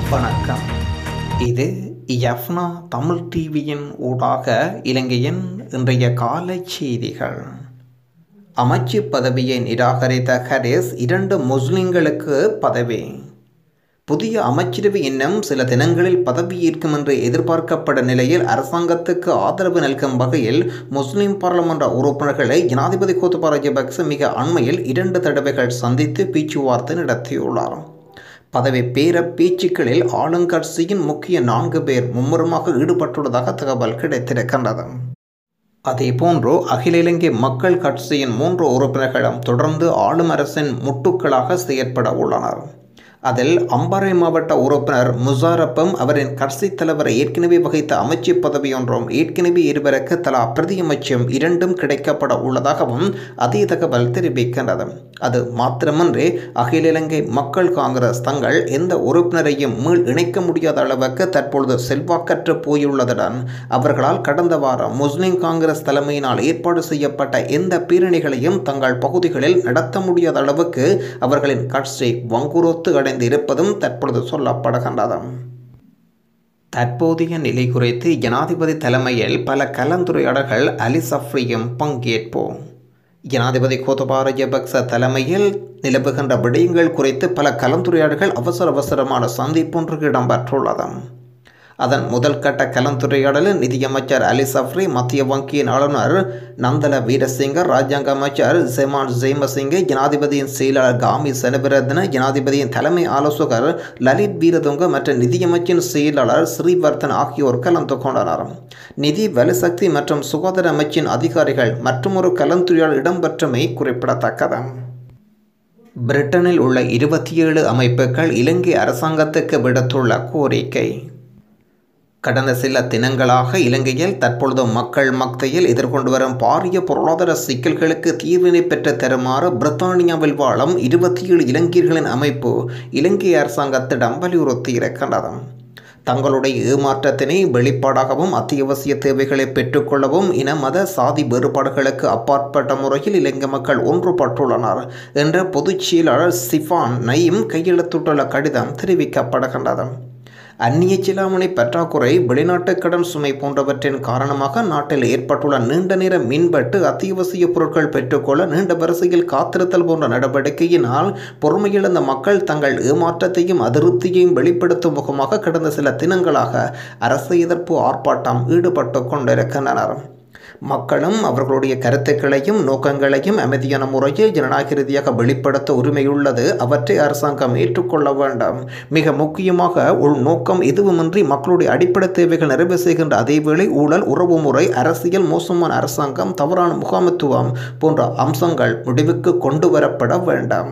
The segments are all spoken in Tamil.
வணக்கம் இது யஃப்னா தமிழ் டிவியின் ஊடாக இலங்கையின் இன்றைய காலை செய்திகள் அமைச்சு பதவியை நிராகரித்த ஹரிஸ் இரண்டு முஸ்லிம்களுக்கு பதவி புதிய அமைச்சரவை இன்னும் சில தினங்களில் பதவியேற்கும் என்று எதிர்பார்க்கப்பட்ட நிலையில் அரசாங்கத்துக்கு ஆதரவு நல்கும் வகையில் முஸ்லிம் பாராளுமன்ற உறுப்பினர்களை ஜனாதிபதி கோத்தபா ராஜபக்ச மிக அண்மையில் இரண்டு தடவைகள் சந்தித்து பேச்சுவார்த்தை நடத்தியுள்ளார் பதவி பேர பேச்சுக்களில் ஆளுங்கட்சியின் முக்கிய நான்கு பேர் மும்முரமாக ஈடுபட்டுள்ளதாக தகவல் கிடைத்திருக்கின்றது அதேபோன்று அகில இலங்கை மக்கள் கட்சியின் மூன்று உறுப்பினர்களும் தொடர்ந்து ஆளும் அரசின் முட்டுக்களாக செயற்பட உள்ளனர் அதில் அம்பாறை மாவட்ட உறுப்பினர் முசாரப்பும் அவரின் கட்சி தலைவர் ஏற்கனவே வகித்த அமைச்சு பதவியொன்றும் ஏற்கனவே இருவருக்கு தலா பிரதியமைச்சும் இரண்டும் கிடைக்கப்பட உள்ளதாகவும் அதே தகவல் தெரிவிக்கின்றது அது மாத்திரமன்றி அகில இலங்கை மக்கள் காங்கிரஸ் தங்கள் எந்த உறுப்பினரையும் மீள் இணைக்க முடியாத அளவுக்கு தற்பொழுது செல்வாக்கற்று போயுள்ளதுடன் அவர்களால் கடந்த வாரம் முஸ்லிம் காங்கிரஸ் தலைமையினால் ஏற்பாடு செய்யப்பட்ட எந்த பேரணிகளையும் தங்கள் பகுதிகளில் நடத்த முடியாத அளவுக்கு அவர்களின் கட்சி வங்குரோத்து அடைந்து இருப்பதும் தற்பொழுது சொல்லப்படுகின்றது தற்போதைய நிலை குறித்து ஜனாதிபதி தலைமையில் பல கலந்துரையாடல்கள் அலி சஃப்ரியும் பங்கேற்போம் ஜனாதிபதி கோத்தபா ராஜபக்ச தலைமையில் நிலவுகின்ற விடயங்கள் குறித்து பல கலந்துரையாடல்கள் அவசர அவசரமான சந்திப்பொன்றுக்கு இடம்பெற்றுள்ளது அதன் முதல் கட்ட கலந்துரையாடலில் நிதியமைச்சர் அலி சஃப்ரி மத்திய வங்கியின் ஆளுநர் நந்தல வீரசிங்கர் ராஜாங்க அமைச்சர் ஜெமான் ஜெய்மசிங்கே ஜனாதிபதியின் செயலாளர் காமி செனவிரத்ன ஜனாதிபதியின் தலைமை ஆலோசகர் லலித் வீரதுங்க மற்றும் நிதியமைச்சின் செயலாளர் ஸ்ரீவர்தன் ஆகியோர் கலந்து கொண்டனர் நிதி வலுசக்தி மற்றும் சுகாதார அமைச்சின் அதிகாரிகள் மற்றொரு கலந்துரையாடல் இடம்பெற்றமை குறிப்பிடத்தக்கது பிரிட்டனில் உள்ள இருபத்தி ஏழு அமைப்புகள் இலங்கை அரசாங்கத்துக்கு விடுத்துள்ள கோரிக்கை கடந்த சில தினங்களாக இலங்கையில் தற்பொழுது மக்கள் மக்தையில் எதிர்கொண்டு வரும் பாரிய பொருளாதார சிக்கல்களுக்கு தீர்வினை பெற்று தருமாறு பிரித்தானியாவில் வாழும் இருபத்தி ஏழு இலங்கையர்களின் அமைப்பு இலங்கை அரசாங்கத்திடம் வலியுறுத்தி இருக்கின்றது தங்களுடைய ஏமாற்றத்தினை வெளிப்பாடாகவும் அத்தியாவசிய தேவைகளை பெற்றுக்கொள்ளவும் இன மத சாதி வேறுபாடுகளுக்கு அப்பாற்பட்ட முறையில் இலங்கை மக்கள் ஒன்றுபட்டுள்ளனர் என்ற பொதுச் செயலாளர் சிஃபான் நயீம் கையெழுத்துள்ள கடிதம் தெரிவிக்கப்படுகின்றது அந்நிய சிலாமணி பற்றாக்குறை வெளிநாட்டு கடன் சுமை போன்றவற்றின் காரணமாக நாட்டில் ஏற்பட்டுள்ள நீண்ட நேர மின்வெட்டு அத்தியாவசிய பொருட்கள் பெற்றுக்கொள்ள நீண்ட வரிசையில் காத்திருத்தல் போன்ற நடவடிக்கையினால் பொறுமையிழந்த மக்கள் தங்கள் ஏமாற்றத்தையும் அதிருப்தியையும் வெளிப்படுத்தும் முகமாக கடந்த சில தினங்களாக அரசு எதிர்ப்பு ஆர்ப்பாட்டம் ஈடுபட்டு கொண்டிருக்கின்றனர் மக்களும் அவர்களுடைய கருத்துக்களையும் நோக்கங்களையும் அமைதியான முறையில் ஜனநாயக ரீதியாக வெளிப்படுத்த உரிமையுள்ளது அவற்றை அரசாங்கம் ஏற்றுக்கொள்ள வேண்டும் மிக முக்கியமாக உள்நோக்கம் எதுவுமின்றி மக்களுடைய அடிப்படை தேவைகள் நிறைவு செய்கின்ற அதேவேளை ஊழல் உறவு முறை அரசியல் மோசமான அரசாங்கம் தவறான முகாமைத்துவம் போன்ற அம்சங்கள் முடிவுக்கு கொண்டு வரப்பட வேண்டும்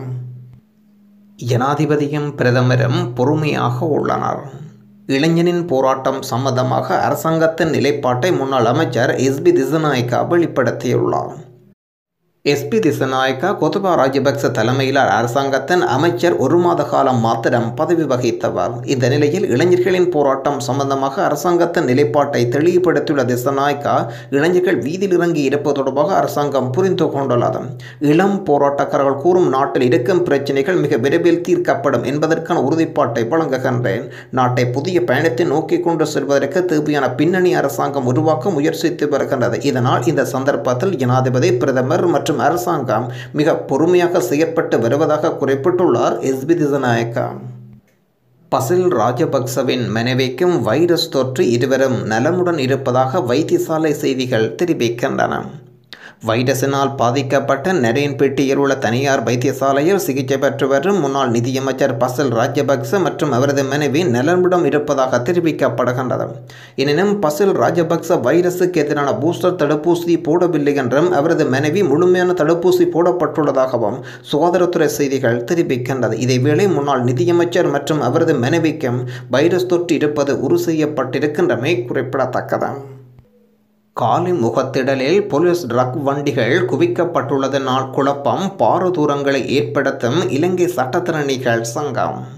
ஜனாதிபதியும் பிரதமரும் பொறுமையாக உள்ளனர் இளைஞனின் போராட்டம் சம்பந்தமாக அரசாங்கத்தின் நிலைப்பாட்டை முன்னாள் அமைச்சர் எஸ்பி திசநாயக்கா வெளிப்படுத்தியுள்ளார் எஸ்பி திசநாயக்கா கொத்தபா ராஜபக்ச தலைமையிலான அரசாங்கத்தின் அமைச்சர் ஒரு மாத காலம் மாத்திரம் பதவி வகித்தவர் இந்த நிலையில் இளைஞர்களின் போராட்டம் சம்பந்தமாக அரசாங்கத்தின் நிலைப்பாட்டை தெளிவுபடுத்தியுள்ள திசநாயக்கா இளைஞர்கள் வீதியில் இறங்கி இருப்பது தொடர்பாக அரசாங்கம் புரிந்து கொண்டுள்ளது இளம் போராட்டக்காரர்கள் கூறும் நாட்டில் இருக்கும் பிரச்சினைகள் மிக விரைவில் தீர்க்கப்படும் என்பதற்கான உறுதிப்பாட்டை வழங்குகின்றேன் நாட்டை புதிய பயணத்தை நோக்கி கொண்டு செல்வதற்கு தேவையான பின்னணி அரசாங்கம் உருவாக்க முயற்சித்து வருகின்றது இதனால் இந்த சந்தர்ப்பத்தில் ஜனாதிபதி பிரதமர் மற்றும் மற்றும் அரசாங்கம் மிக பொறுமையாக செயற்பட்டு வருவதாக குறிப்பிட்டுள்ளார் எஸ்பி திசநாயக்கா பசில் ராஜபக்சவின் மனைவிக்கும் வைரஸ் தொற்று இருவரும் நலமுடன் இருப்பதாக வைத்தியசாலை செய்திகள் தெரிவிக்கின்றன வைரஸினால் பாதிக்கப்பட்ட நரேன்பேட்டையில் உள்ள தனியார் வைத்தியசாலையில் சிகிச்சை பெற்று வரும் முன்னாள் நிதியமைச்சர் பசல் ராஜபக்ச மற்றும் அவரது மனைவி நலமுடன் இருப்பதாக தெரிவிக்கப்படுகின்றது எனினும் பசில் ராஜபக்ச வைரஸுக்கு எதிரான பூஸ்டர் தடுப்பூசி போடவில்லை என்றும் அவரது மனைவி முழுமையான தடுப்பூசி போடப்பட்டுள்ளதாகவும் சுகாதாரத்துறை செய்திகள் தெரிவிக்கின்றது இதேவேளை முன்னாள் நிதியமைச்சர் மற்றும் அவரது மனைவிக்கும் வைரஸ் தொற்று இருப்பது உறுதி செய்யப்பட்டிருக்கின்றமை குறிப்பிடத்தக்கது காலி முகத்திடலில் போலீஸ் ட்ரக் வண்டிகள் குவிக்கப்பட்டுள்ளதனால் குழப்பம் பாரதூரங்களை ஏற்படுத்தும் இலங்கை சட்டத்திறனிகள் சங்கம்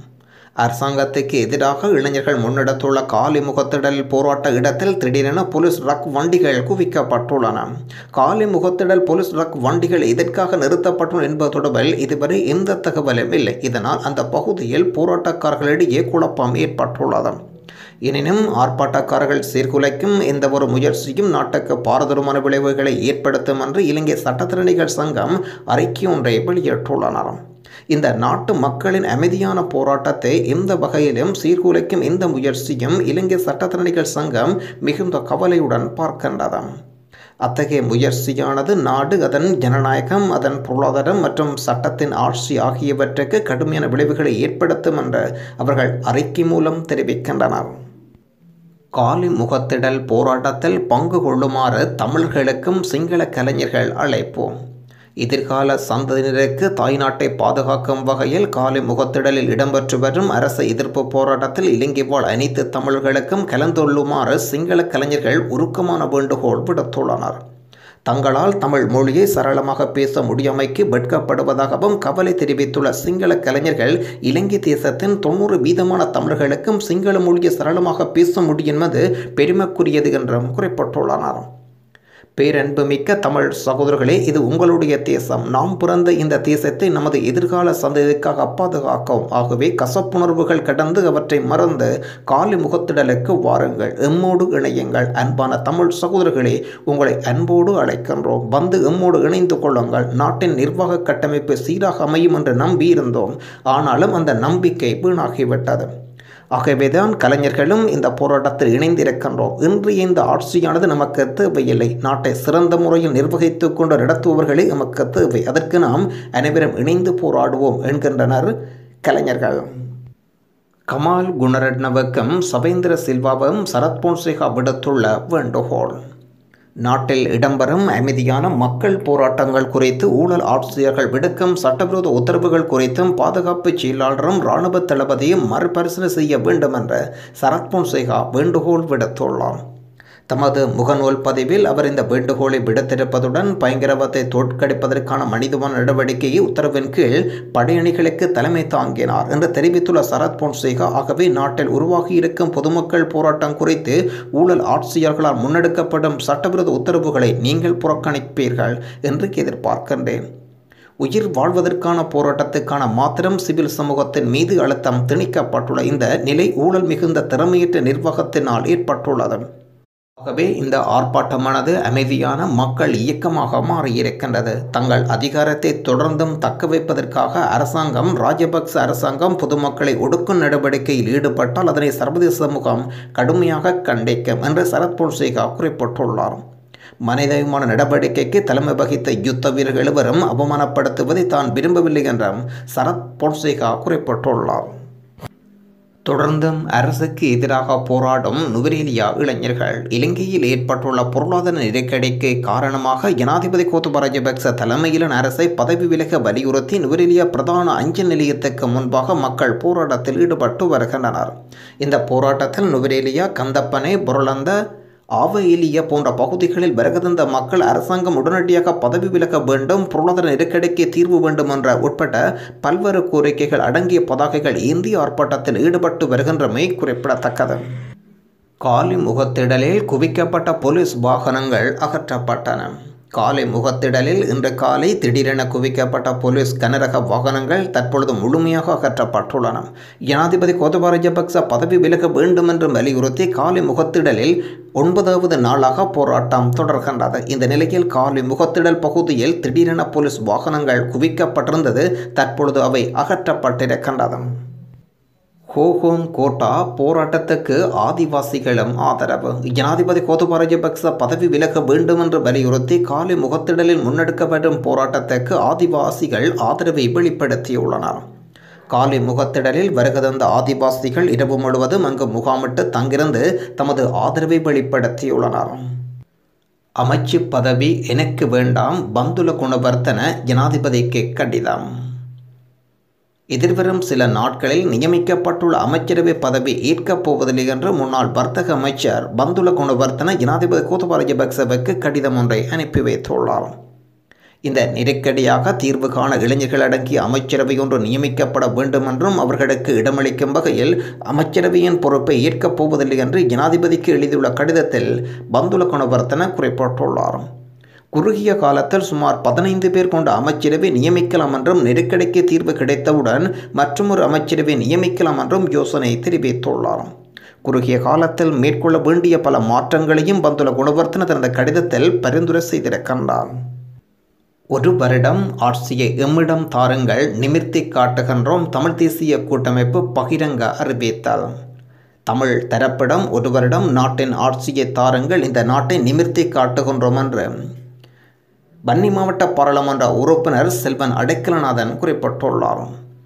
அரசாங்கத்துக்கு எதிராக இளைஞர்கள் முன்னெடுத்துள்ள காலி முகத்திடல் போராட்ட இடத்தில் திடீரென போலீஸ் ரக் வண்டிகள் குவிக்கப்பட்டுள்ளன காலி முகத்திடல் போலீஸ் ரக் வண்டிகள் எதற்காக நிறுத்தப்பட்டுள்ளன என்பது தொடர்பில் இதுவரை எந்த தகவலும் இல்லை இதனால் அந்த பகுதியில் போராட்டக்காரர்களிடையே குழப்பம் ஏற்பட்டுள்ளது எனினும் ஆர்ப்பாட்டக்காரர்கள் சீர்குலைக்கும் எந்த ஒரு முயற்சியும் நாட்டுக்கு பாரதூரமான விளைவுகளை ஏற்படுத்தும் என்று இலங்கை சட்டத்திறனிகள் சங்கம் அறிக்கை ஒன்றை வெளியிட்டுள்ளனர் இந்த நாட்டு மக்களின் அமைதியான போராட்டத்தை எந்த வகையிலும் சீர்குலைக்கும் எந்த முயற்சியும் இலங்கை சட்டத்திறனிகள் சங்கம் மிகுந்த கவலையுடன் பார்க்கின்றது அத்தகைய முயற்சியானது நாடு அதன் ஜனநாயகம் அதன் பொருளாதாரம் மற்றும் சட்டத்தின் ஆட்சி ஆகியவற்றுக்கு கடுமையான விளைவுகளை ஏற்படுத்தும் என்று அவர்கள் அறிக்கை மூலம் தெரிவிக்கின்றனர் காலி முகத்திடல் போராட்டத்தில் பங்கு கொள்ளுமாறு தமிழர்களுக்கும் சிங்கள கலைஞர்கள் அழைப்போம் எதிர்கால சந்ததியினருக்கு தாய்நாட்டை பாதுகாக்கும் வகையில் காலி முகத்திடலில் இடம்பெற்று வரும் அரசு எதிர்ப்பு போராட்டத்தில் இலங்கை வாழ் அனைத்து தமிழர்களுக்கும் கலந்துள்ளுமாறு சிங்கள கலைஞர்கள் உருக்கமான வேண்டுகோள் விடுத்துள்ளனர் தங்களால் தமிழ் மொழியை சரளமாக பேச முடியாமைக்கு வெட்கப்படுவதாகவும் கவலை தெரிவித்துள்ள சிங்கள கலைஞர்கள் இலங்கை தேசத்தின் தொண்ணூறு வீதமான தமிழர்களுக்கும் சிங்கள மொழியை சரளமாக பேச முடியும் என்பது பெருமைக்குரியது என்றும் குறிப்பிட்டுள்ளனர் பேரன்புமிக்க தமிழ் சகோதரர்களே இது உங்களுடைய தேசம் நாம் பிறந்த இந்த தேசத்தை நமது எதிர்கால சந்ததிக்காக பாதுகாக்கும் ஆகவே கசப்புணர்வுகள் கடந்து அவற்றை மறந்து காலி முகத்திடலுக்கு வாருங்கள் எம்மோடு இணையுங்கள் அன்பான தமிழ் சகோதரர்களே உங்களை அன்போடு அழைக்கின்றோம் வந்து எம்மோடு இணைந்து கொள்ளுங்கள் நாட்டின் நிர்வாக கட்டமைப்பு சீராக அமையும் என்று நம்பியிருந்தோம் ஆனாலும் அந்த நம்பிக்கை வீணாகிவிட்டது ஆகவேதான் கலைஞர்களும் இந்த போராட்டத்தில் இணைந்திருக்கின்றோம் இன்று இந்த ஆட்சியானது நமக்கு தேவையில்லை நாட்டை சிறந்த முறையில் நிர்வகித்துக் கொண்டு நடத்துபவர்களே நமக்கு தேவை அதற்கு நாம் அனைவரும் இணைந்து போராடுவோம் என்கின்றனர் கலைஞர்கள் கமால் குணரட்னவுக்கும் சவேந்திர சில்வாவும் சரத் பொன்சேகா விடுத்துள்ள வேண்டுகோள் நாட்டில் இடம்பெறும் அமைதியான மக்கள் போராட்டங்கள் குறித்து ஊழல் ஆட்சியர்கள் விடுக்கும் சட்டவிரோத உத்தரவுகள் குறித்தும் பாதுகாப்பு செயலாளரும் இராணுவ தளபதியும் மறுபரிசீலனை செய்ய வேண்டும் என்ற சரத் பொன்சேகா வேண்டுகோள் விடுத்துள்ளார் தமது முகநூல் பதிவில் அவர் இந்த வேண்டுகோளை விடுத்திருப்பதுடன் பயங்கரவாதத்தை தோற்கடிப்பதற்கான மனிதமான நடவடிக்கையை உத்தரவின் கீழ் படையணிகளுக்கு தலைமை தாங்கினார் என்று தெரிவித்துள்ள சரத் பொன்சேகா ஆகவே நாட்டில் உருவாகி இருக்கும் பொதுமக்கள் போராட்டம் குறித்து ஊழல் ஆட்சியர்களால் முன்னெடுக்கப்படும் சட்டவிரோத உத்தரவுகளை நீங்கள் புறக்கணிப்பீர்கள் என்று எதிர்பார்க்கின்றேன் உயிர் வாழ்வதற்கான போராட்டத்துக்கான மாத்திரம் சிவில் சமூகத்தின் மீது அழுத்தம் திணிக்கப்பட்டுள்ள இந்த நிலை ஊழல் மிகுந்த திறமையற்ற நிர்வாகத்தினால் ஏற்பட்டுள்ளது ஆகவே இந்த ஆர்ப்பாட்டமானது அமைதியான மக்கள் இயக்கமாக மாறியிருக்கின்றது தங்கள் அதிகாரத்தை தொடர்ந்தும் தக்க வைப்பதற்காக அரசாங்கம் ராஜபக்ச அரசாங்கம் பொதுமக்களை ஒடுக்கும் நடவடிக்கையில் ஈடுபட்டால் அதனை சர்வதேச சமூகம் கடுமையாக கண்டிக்கும் என்று சரத் பொன்சேகா குறிப்பிட்டுள்ளார் மனிதமான நடவடிக்கைக்கு தலைமை வகித்த யுத்த வீரர்கள் எழுவரும் அவமானப்படுத்துவதை தான் விரும்பவில்லை என்றும் சரத் பொன்சேகா குறிப்பிட்டுள்ளார் தொடர்ந்தும் அரசுக்கு எதிராக போராடும் நுவரேலியா இளைஞர்கள் இலங்கையில் ஏற்பட்டுள்ள பொருளாதார நெருக்கடிக்கு காரணமாக ஜனாதிபதி கோத்தப ராஜபக்ச தலைமையிலான அரசை பதவி விலக வலியுறுத்தி நுவரேலியா பிரதான அஞ்சல் நிலையத்துக்கு முன்பாக மக்கள் போராட்டத்தில் ஈடுபட்டு வருகின்றனர் இந்த போராட்டத்தில் நுவரேலியா கந்தப்பனை புரளந்த ஆவெலிய போன்ற பகுதிகளில் வருகதந்த மக்கள் அரசாங்கம் உடனடியாக பதவி விலக வேண்டும் பொருளாதார நெருக்கடிக்கு தீர்வு வேண்டும் என்ற உட்பட்ட பல்வேறு கோரிக்கைகள் அடங்கிய பதாகைகள் இந்திய ஆர்ப்பாட்டத்தில் ஈடுபட்டு வருகின்றமை குறிப்பிடத்தக்கது காலி முகத்திடலில் குவிக்கப்பட்ட போலீஸ் வாகனங்கள் அகற்றப்பட்டன காலை முகத்திடலில் இன்று காலை திடீரென குவிக்கப்பட்ட போலீஸ் கனரக வாகனங்கள் தற்பொழுது முழுமையாக அகற்றப்பட்டுள்ளன ஜனாதிபதி கோத்தபா ராஜபக்ச பதவி விலக வேண்டும் என்று வலியுறுத்தி காலை முகத்திடலில் ஒன்பதாவது நாளாக போராட்டம் தொடர்கின்றது இந்த நிலையில் காலை முகத்திடல் பகுதியில் திடீரென போலீஸ் வாகனங்கள் குவிக்கப்பட்டிருந்தது தற்பொழுது அவை அகற்றப்பட்டிருக்கின்றது ஹோஹோன் கோட்டா போராட்டத்துக்கு ஆதிவாசிகளும் ஆதரவு ஜனாதிபதி கோத்தபா ராஜபக்ச பதவி விலக வேண்டும் என்று வலியுறுத்தி காலை முகத்திடலில் முன்னெடுக்கப்படும் போராட்டத்துக்கு ஆதிவாசிகள் ஆதரவை வெளிப்படுத்தியுள்ளனர் காலை முகத்திடலில் வருகதந்த ஆதிவாசிகள் இரவு முழுவதும் அங்கு முகாமிட்டு தங்கிருந்து தமது ஆதரவை வெளிப்படுத்தியுள்ளனர் அமைச்சு பதவி எனக்கு வேண்டாம் பந்துல குணவர்த்தன ஜனாதிபதிக்கு கடிதம் எதிர்வரும் சில நாட்களில் நியமிக்கப்பட்டுள்ள அமைச்சரவை பதவி ஏற்கப் போவதில்லை என்று முன்னாள் வர்த்தக அமைச்சர் பந்துல குணவர்த்தன ஜனாதிபதி கோத்தபா ராஜபக்சவுக்கு கடிதம் ஒன்றை அனுப்பி வைத்துள்ளார் இந்த நெருக்கடியாக தீர்வு காண இளைஞர்கள் அடங்கிய அமைச்சரவை ஒன்று நியமிக்கப்பட வேண்டும் என்றும் அவர்களுக்கு இடமளிக்கும் வகையில் அமைச்சரவையின் பொறுப்பை ஏற்கப் போவதில்லை என்று ஜனாதிபதிக்கு எழுதியுள்ள கடிதத்தில் பந்துல குணவர்த்தன குறிப்பிட்டுள்ளார் குறுகிய காலத்தில் சுமார் பதினைந்து பேர் கொண்ட அமைச்சரவை நியமிக்கலாம் என்றும் நெருக்கடிக்கு தீர்வு கிடைத்தவுடன் மற்றொரு அமைச்சரவை நியமிக்கலாம் என்றும் யோசனை தெரிவித்துள்ளார் குறுகிய காலத்தில் மேற்கொள்ள வேண்டிய பல மாற்றங்களையும் பந்துல குணவர்த்தன தனது கடிதத்தில் பரிந்துரை செய்திருக்கின்றார் ஒரு வருடம் ஆட்சியை எம்மிடம் தாருங்கள் நிமிர்த்தி காட்டுகின்றோம் தமிழ் தேசிய கூட்டமைப்பு பகிரங்க அறிவித்தால் தமிழ் தரப்பிடம் ஒரு வருடம் நாட்டின் ஆட்சியை தாருங்கள் இந்த நாட்டை நிமிர்த்தி காட்டுகின்றோம் என்று வன்னி மாவட்ட பாராளுமன்ற உறுப்பினர் செல்வன் அடைக்கலநாதன் குறிப்பிட்டுள்ளார்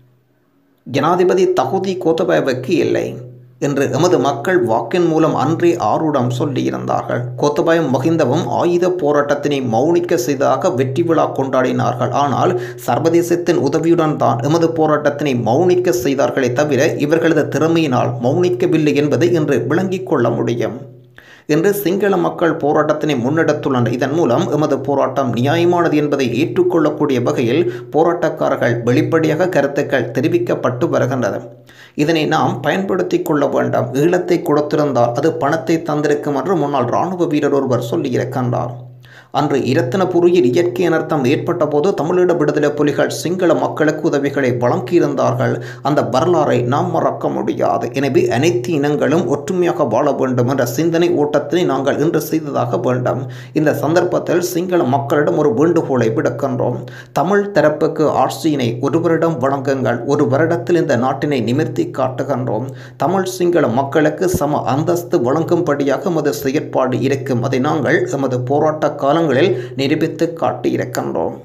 ஜனாதிபதி தகுதி கோத்தபாயவுக்கு இல்லை என்று எமது மக்கள் வாக்கின் மூலம் அன்றே ஆரூடம் சொல்லியிருந்தார்கள் கோத்தபாயம் மகிந்தவும் ஆயுத போராட்டத்தினை மௌனிக்க செய்ததாக வெற்றி விழா கொண்டாடினார்கள் ஆனால் சர்வதேசத்தின் உதவியுடன் தான் எமது போராட்டத்தினை மௌனிக்க செய்தார்களே தவிர இவர்களது திறமையினால் மௌனிக்கவில்லை என்பதை இன்று விளங்கிக் கொள்ள முடியும் என்று சிங்கள மக்கள் போராட்டத்தினை முன்னெடுத்துள்ளனர் இதன் மூலம் எமது போராட்டம் நியாயமானது என்பதை ஏற்றுக்கொள்ளக்கூடிய வகையில் போராட்டக்காரர்கள் வெளிப்படையாக கருத்துக்கள் தெரிவிக்கப்பட்டு வருகின்றது இதனை நாம் பயன்படுத்தி கொள்ள வேண்டாம் ஈழத்தை கொடுத்திருந்தால் அது பணத்தை தந்திருக்கும் என்று முன்னாள் இராணுவ வீரர் ஒருவர் சொல்லியிருக்கின்றார் அன்று இரத்தினபுரியில் இயற்கை அனர்த்தம் ஏற்பட்ட போது தமிழீழ விடுதலை புலிகள் சிங்கள மக்களுக்கு உதவிகளை வழங்கியிருந்தார்கள் அந்த வரலாறை நாம் மறக்க முடியாது எனவே அனைத்து இனங்களும் ஒற்றுமையாக வாழ வேண்டும் என்ற சிந்தனை ஓட்டத்தினை நாங்கள் இன்று செய்ததாக வேண்டும் இந்த சந்தர்ப்பத்தில் சிங்கள மக்களிடம் ஒரு வேண்டுகோளை விடுக்கின்றோம் தமிழ் தரப்புக்கு ஆட்சியினை ஒருவரிடம் வழங்குங்கள் ஒரு வருடத்தில் இந்த நாட்டினை நிமிர்த்தி காட்டுகின்றோம் தமிழ் சிங்கள மக்களுக்கு சம அந்தஸ்து வழங்கும்படியாக எமது செயற்பாடு இருக்கும் அதை நாங்கள் எமது போராட்ட காலம் காலங்களில் நிரூபித்து காட்டியிருக்கின்றோம்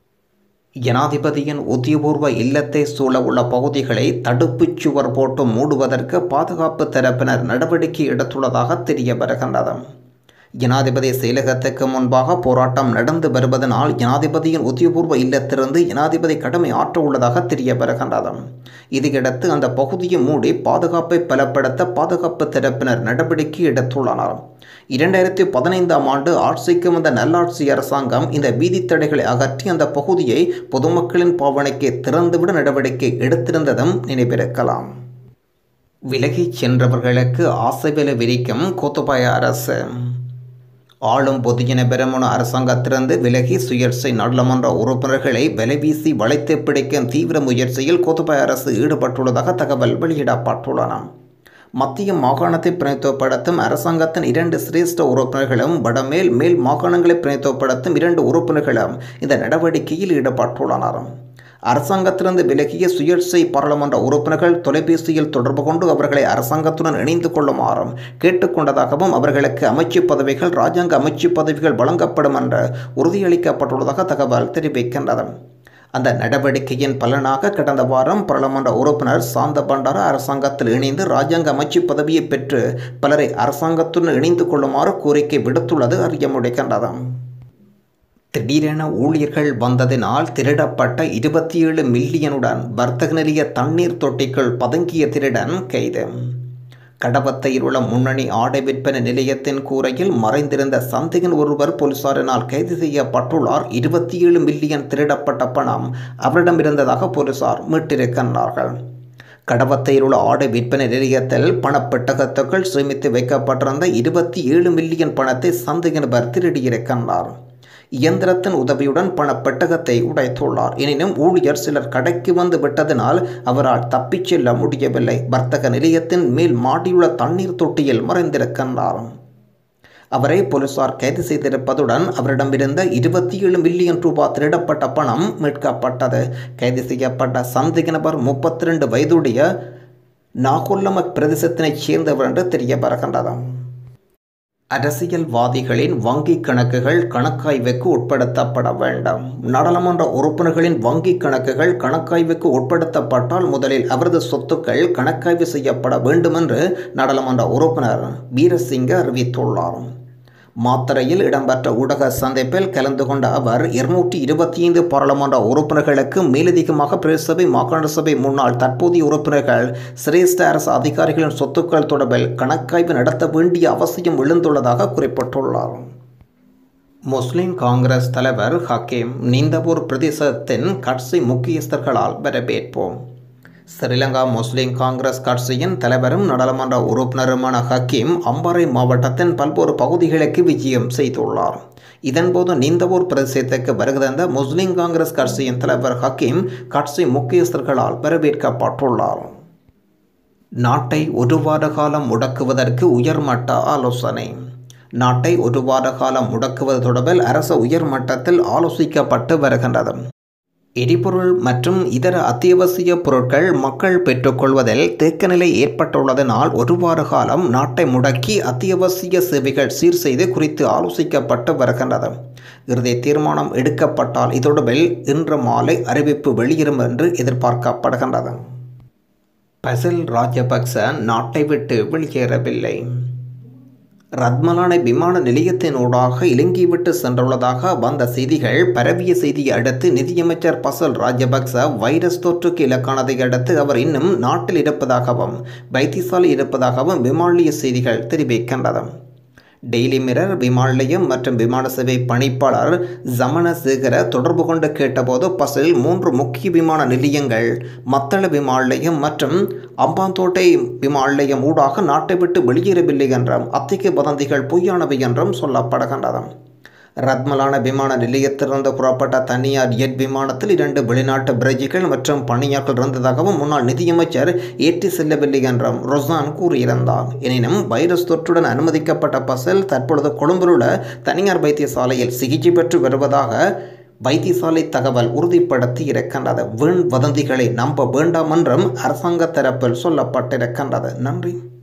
ஜனாதிபதியின் உத்தியபூர்வ இல்லத்தை சூழ உள்ள பகுதிகளை தடுப்புச் சுவர் போட்டு மூடுவதற்கு பாதுகாப்பு தரப்பினர் நடவடிக்கை எடுத்துள்ளதாக தெரிய வருகின்றது ஜனாதிபதி செயலகத்துக்கு முன்பாக போராட்டம் நடந்து வருவதனால் ஜனாதிபதியின் உத்தியபூர்வ இல்லத்திலிருந்து ஜனாதிபதி கடமை ஆற்ற உள்ளதாக தெரிய வருகின்றது இதையடுத்து அந்த பகுதியை மூடி பாதுகாப்பை பலப்படுத்த பாதுகாப்பு தரப்பினர் நடவடிக்கை எடுத்துள்ளனர் இரண்டாயிரத்தி பதினைந்தாம் ஆண்டு ஆட்சிக்கு வந்த நல்லாட்சி அரசாங்கம் இந்த வீதி தடைகளை அகற்றி அந்த பகுதியை பொதுமக்களின் பாவனைக்கு திறந்துவிட நடவடிக்கை எடுத்திருந்ததும் நினைவிருக்கலாம் விலகிச் சென்றவர்களுக்கு ஆசைவில விரிக்கும் கோத்தபாய அரசு ஆளும் பொதுஜன பெருமன அரசாங்கத்திலிருந்து விலகி சுயேட்சை நாடாளுமன்ற உறுப்பினர்களை விலைவீசி வளைத்து பிடிக்கும் தீவிர முயற்சியில் கோத்தபாய அரசு ஈடுபட்டுள்ளதாக தகவல் வெளியிடப்பட்டுள்ளன மத்திய மாகாணத்தை பிரதித்துவப்படுத்தும் அரசாங்கத்தின் இரண்டு சிரேஷ்ட உறுப்பினர்களும் வடமேல் மேல் மாகாணங்களை பிரதித்துவப்படுத்தும் இரண்டு உறுப்பினர்களும் இந்த நடவடிக்கையில் ஈடுபட்டுள்ளனர் அரசாங்கத்திலிருந்து விலகிய சுயேட்சை பாராளுமன்ற உறுப்பினர்கள் தொலைபேசியில் தொடர்பு கொண்டு அவர்களை அரசாங்கத்துடன் இணைந்து கொள்ளுமாறும் கேட்டுக்கொண்டதாகவும் அவர்களுக்கு அமைச்சு பதவிகள் ராஜாங்க அமைச்சு பதவிகள் வழங்கப்படும் என்று உறுதியளிக்கப்பட்டுள்ளதாக தகவல் தெரிவிக்கின்றது அந்த நடவடிக்கையின் பலனாக கடந்த வாரம் பாராளுமன்ற உறுப்பினர் சாந்த பண்டார அரசாங்கத்தில் இணைந்து ராஜாங்க அமைச்சு பதவியை பெற்று பலரை அரசாங்கத்துடன் இணைந்து கொள்ளுமாறு கோரிக்கை விடுத்துள்ளது அறிய முடிகின்றது திடீரென ஊழியர்கள் வந்ததினால் திருடப்பட்ட இருபத்தி ஏழு மில்லியனுடன் வர்த்தக நிலைய தண்ணீர் தொட்டிக்குள் பதுங்கிய திருடன் கைது கடவத்தையில் உள்ள முன்னணி ஆடை விற்பனை நிலையத்தின் கூரையில் மறைந்திருந்த சந்தேகன் ஒருவர் போலீசாரினால் கைது செய்யப்பட்டுள்ளார் இருபத்தி ஏழு மில்லியன் திருடப்பட்ட பணம் அவரிடம் இருந்ததாக போலீசார் மீட்டிருக்கின்றார்கள் கடவத்தையில் உள்ள ஆடை விற்பனை நிலையத்தில் பணப்பெட்டகத்துக்குள் சேமித்து வைக்கப்பட்டிருந்த இருபத்தி ஏழு மில்லியன் பணத்தை சந்தேக நபர் திருடியிருக்கின்றார் இயந்திரத்தின் உதவியுடன் பணப்பெட்டகத்தை உடைத்துள்ளார் எனினும் ஊழியர் சிலர் கடைக்கு வந்து விட்டதனால் அவரால் தப்பிச் செல்ல முடியவில்லை வர்த்தக நிலையத்தின் மேல் மாடியுள்ள தண்ணீர் தொட்டியில் மறைந்திருக்கின்றார் அவரை போலீசார் கைது செய்திருப்பதுடன் அவரிடமிருந்த இருபத்தி ஏழு மில்லியன் ரூபாய் திருடப்பட்ட பணம் மீட்கப்பட்டது கைது செய்யப்பட்ட சந்தேக நபர் முப்பத்தி ரெண்டு வயதுடைய நாகொல்லம பிரதேசத்தினைச் சேர்ந்தவர் என்று தெரிய வருகின்றது அரசியல்வாதிகளின் வங்கிக் கணக்குகள் கணக்காய்வுக்கு உட்படுத்தப்பட வேண்டும் நாடாளுமன்ற உறுப்பினர்களின் வங்கிக் கணக்குகள் கணக்காய்வுக்கு உட்படுத்தப்பட்டால் முதலில் அவரது சொத்துக்கள் கணக்காய்வு செய்யப்பட வேண்டும் என்று நாடாளுமன்ற உறுப்பினர் வீரசிங்க அறிவித்துள்ளார் மாத்தறையில் இடம்பெற்ற ஊடக சந்திப்பில் கலந்து கொண்ட அவர் இருநூற்றி இருபத்தி ஐந்து பாராளுமன்ற உறுப்பினர்களுக்கு மேலதிகமாக பிரதேசபை மாகாண சபை முன்னாள் தற்போதைய உறுப்பினர்கள் சிரேஷ்ட அரசு அதிகாரிகளின் சொத்துக்கள் தொடர்பில் கணக்காய்வு நடத்த வேண்டிய அவசியம் எழுந்துள்ளதாக குறிப்பிட்டுள்ளார் முஸ்லிம் காங்கிரஸ் தலைவர் ஹக்கீம் நிந்தபூர் பிரதேசத்தின் கட்சி முக்கியஸ்தர்களால் வரவேற்போம் ஸ்ரீலங்கா முஸ்லிம் காங்கிரஸ் கட்சியின் தலைவரும் நாடாளுமன்ற உறுப்பினருமான ஹக்கீம் அம்பாறை மாவட்டத்தின் பல்வேறு பகுதிகளுக்கு விஜயம் செய்துள்ளார் இதன்போது நீந்தவூர் பிரதேசத்துக்கு வருகிறந்த முஸ்லிம் காங்கிரஸ் கட்சியின் தலைவர் ஹக்கீம் கட்சி முக்கியஸ்தர்களால் வரவேற்கப்பட்டுள்ளார் நாட்டை ஒரு வார காலம் முடக்குவதற்கு உயர்மட்ட ஆலோசனை நாட்டை ஒரு வார காலம் முடக்குவது தொடர்பில் அரசு உயர்மட்டத்தில் ஆலோசிக்கப்பட்டு வருகின்றது எரிபொருள் மற்றும் இதர அத்தியாவசிய பொருட்கள் மக்கள் பெற்றுக்கொள்வதில் தேக்கநிலை ஏற்பட்டுள்ளதனால் ஒரு வார காலம் நாட்டை முடக்கி அத்தியாவசிய சேவைகள் சீர் செய்து குறித்து ஆலோசிக்கப்பட்டு வருகின்றது இறுதி தீர்மானம் எடுக்கப்பட்டால் இதொடர்பில் இன்று மாலை அறிவிப்பு வெளியிடும் என்று எதிர்பார்க்கப்படுகின்றது பசில் ராஜபக்ச நாட்டை விட்டு வெளியேறவில்லை ரத்மலானை விமான நிலையத்தினூடாக இலங்கை விட்டு சென்றுள்ளதாக வந்த செய்திகள் பரவிய செய்தியை அடுத்து நிதியமைச்சர் பசல் ராஜபக்ச வைரஸ் தொற்றுக்கு இலக்கானதை அடுத்து அவர் இன்னும் நாட்டில் இருப்பதாகவும் வைத்தியசாலை இருப்பதாகவும் விமானிய செய்திகள் தெரிவிக்கின்றது டெய்லி மிரர் விமான நிலையம் மற்றும் விமான சேவை பணிப்பாளர் ஜமன சேகர தொடர்பு கொண்டு கேட்டபோது பசில் மூன்று முக்கிய விமான நிலையங்கள் மத்தள விமான நிலையம் மற்றும் அம்பாந்தோட்டை விமான நிலையம் ஊடாக நாட்டை விட்டு வெளியேறவில்லை என்றும் அத்திக வதந்திகள் பொய்யானவை என்றும் சொல்லப்படுகின்றது ரத்மலான விமான நிலையத்திலிருந்து புறப்பட்ட தனியார் ஜெட் விமானத்தில் இரண்டு வெளிநாட்டு பிரஜைகள் மற்றும் பணியாளர்கள் இருந்ததாகவும் முன்னாள் நிதியமைச்சர் ஏற்றி செல்லவில்லை என்றும் ரொசான் கூறியிருந்தார் எனினும் வைரஸ் தொற்றுடன் அனுமதிக்கப்பட்ட பசல் தற்பொழுது கொழும்பில் உள்ள தனியார் வைத்தியசாலையில் சிகிச்சை பெற்று வருவதாக வைத்தியசாலை தகவல் உறுதிப்படுத்தி இருக்கின்றது வீண் வதந்திகளை நம்ப வேண்டாம் என்றும் அரசாங்க தரப்பில் சொல்லப்பட்டிருக்கின்றது நன்றி